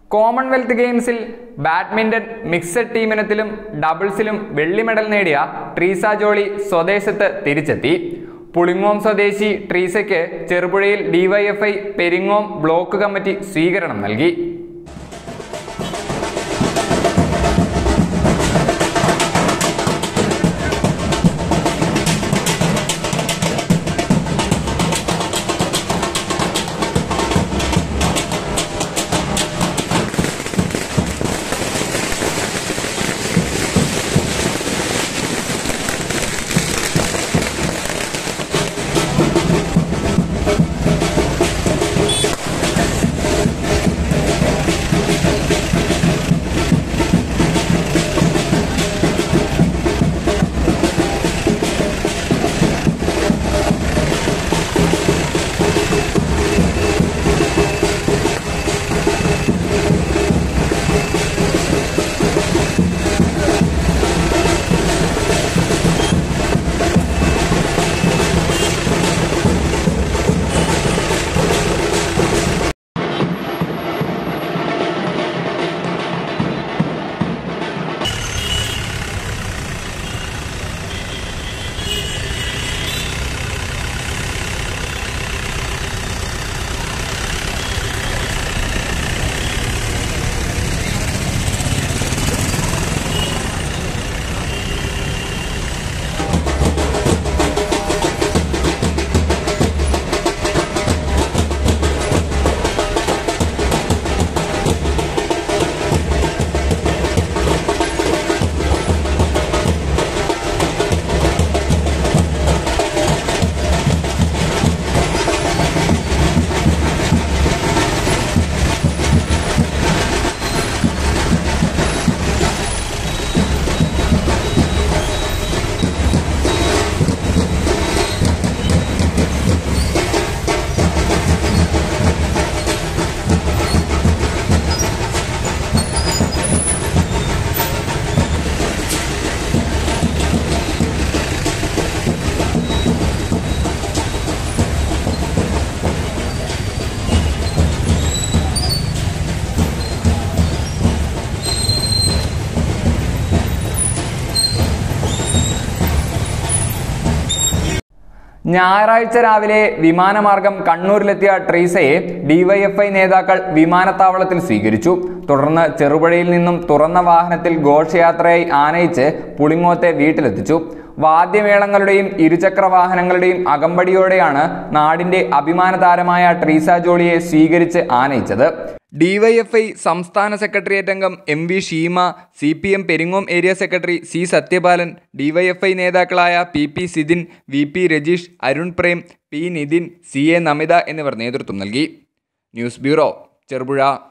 Commonwealth ഗെയിംസിൽ badminton mixed ടീമിനത്തിലും ഡബിൾസിലും വെള്ളി medal നേടിയ ട്രീസ ജോളി സ്വദേശത്ത് തിരിച്ചെത്തി പുളിങ്ങോം സ്വദേശി ട്രീസയ്ക്ക് ചെറുപുഴയിൽ ഡിവൈഎഫ്ഐ പെരിങ്ങോം ബ്ലോക്ക് കമ്മിറ്റി സ്വീകരണം നൽകി ഞായറാഴ്ച രാവിലെ വിമാനമാർഗം കണ്ണൂരിലെത്തിയ ട്രീസയെ ഡിവൈഎഫ്ഐ നേതാക്കൾ വിമാനത്താവളത്തിൽ സ്വീകരിച്ചു തുടർന്ന് ചെറുപുഴയിൽ നിന്നും തുറന്ന വാഹനത്തിൽ ഘോഷയാത്രയായി ആനയിച്ച് പുളിങ്ങോത്തെ വീട്ടിലെത്തിച്ചു വാദ്യമേളങ്ങളുടെയും ഇരുചക്ര വാഹനങ്ങളുടെയും അകമ്പടിയോടെയാണ് നാടിന്റെ അഭിമാന താരമായ ട്രീസ ജോളിയെ സ്വീകരിച്ച് ആനയിച്ചത് ഡിവൈഎഫ്ഐ സംസ്ഥാന സെക്രട്ടേറിയറ്റ് അംഗം M V Sheema C P M Peringome area secretary C Sathyapalan DYFI നേതാക്കളായ P P Sidin V P Rajeesh Arun Prem P Nithin C A Namitha എന്നിവർ നേതൃത്വം നൽകി ന്യൂസ് ബ്യൂറോ ചെറുപുഴ